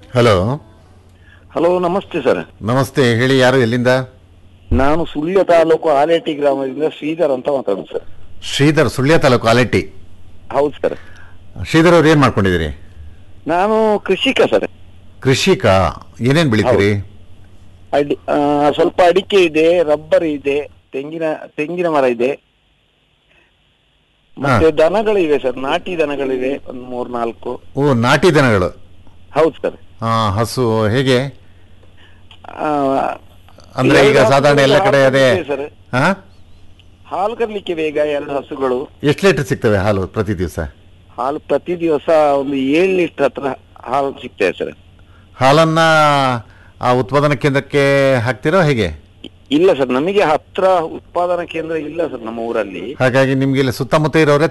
hello hello ನಮಸ್ತೆ sir ನಮಸ್ತೆ ಹೇಳಿ ಯಾರು ಎಲ್ಲಿಂದ ನಾನು ಸುಳ್ಯ ತಾಲೂಕು ಆಲೇಟಿ ಗ್ರಾಮದಿಂದ ಶ್ರೀಧರ್ ಅಂತ ಮಾತಾಡೋದು ಸರ್ ಶ್ರೀಧರ್ ಸುಳ್ಯ ತಾಲೂಕು ಆಲೆಟ್ಟಿ ಹೌದು ಸರ್ ಶ್ರೀಧರ್ ಅವ್ರು ಏನ್ ಮಾಡ್ಕೊಂಡಿದ್ದೀರಿ ನಾನು ಕೃಷಿಕ ಸರ್ ಕೃಷಿಕ ಏನೇನ್ ಬೆಳಿತೀರಿ ಅಡಿ ಆ, ಸ್ವಲ್ಪ ಅಡಿಕೆ ಇದೆ ರಬ್ಬರ್ ಇದೆ ತೆಂಗಿನ ತೆಂಗಿನ ಮರ ಇದೆ ಮತ್ತೆ ದನಗಳಿವೆ ಸರ್ ನಾಟಿ ದನಗಳಿವೆ ಒಂದ್ ಮೂರ್ ನಾಲ್ಕು ಓ ನಾಟಿ ದನಗಳು ಹೌದು ಸರ್ ಆ, ಹಸು ಹೇಗೆ ಆ, ಅಂದ್ರೆ ಈಗ ಎರಡು ಸಾಧಾರಣ ಎಲ್ಲ ಕಡೆ ಹಸುಗಳು ಅದೇ ಇದೆ ಸರ್ ಹಾ ಹಾಲು ಕರ್ಲಿಕ್ಕೆ ಬೇಗ ಎರಡು ಹಸುಗಳು ಎಷ್ಟು ಲೀಟರ್ ಸಿಗ್ತವೆ ಹಾಲು ಪ್ರತಿ ದಿವಸ ಹಾಲು ಪ್ರತಿ ದಿವಸ ಒಂದು ಏಳು ಲೀಟರ್ ಹತ್ರ ಹಾಲು ಸಿಗ್ತದೆ ಸರ್ ಹಾಲನ್ನ ಆ ಉತ್ಪಾದನಾ ಕೇಂದ್ರಕ್ಕೆ ಹಾಕ್ತಿರೋ ಹೇಗೆ ಇಲ್ಲ ಸರ್ ನಮಗೆ ಹತ್ರ ಉತ್ಪಾದನಾ ಕೇಂದ್ರ ಇಲ್ಲ ಸರ್ ನಮ್ಮ ಊರಲ್ಲಿ ಹಾಗಾಗಿ ನಿಮ್ಗೆ ಇಲ್ಲಿ ಸುತ್ತಮುತ್ತ ಇರೋರೆ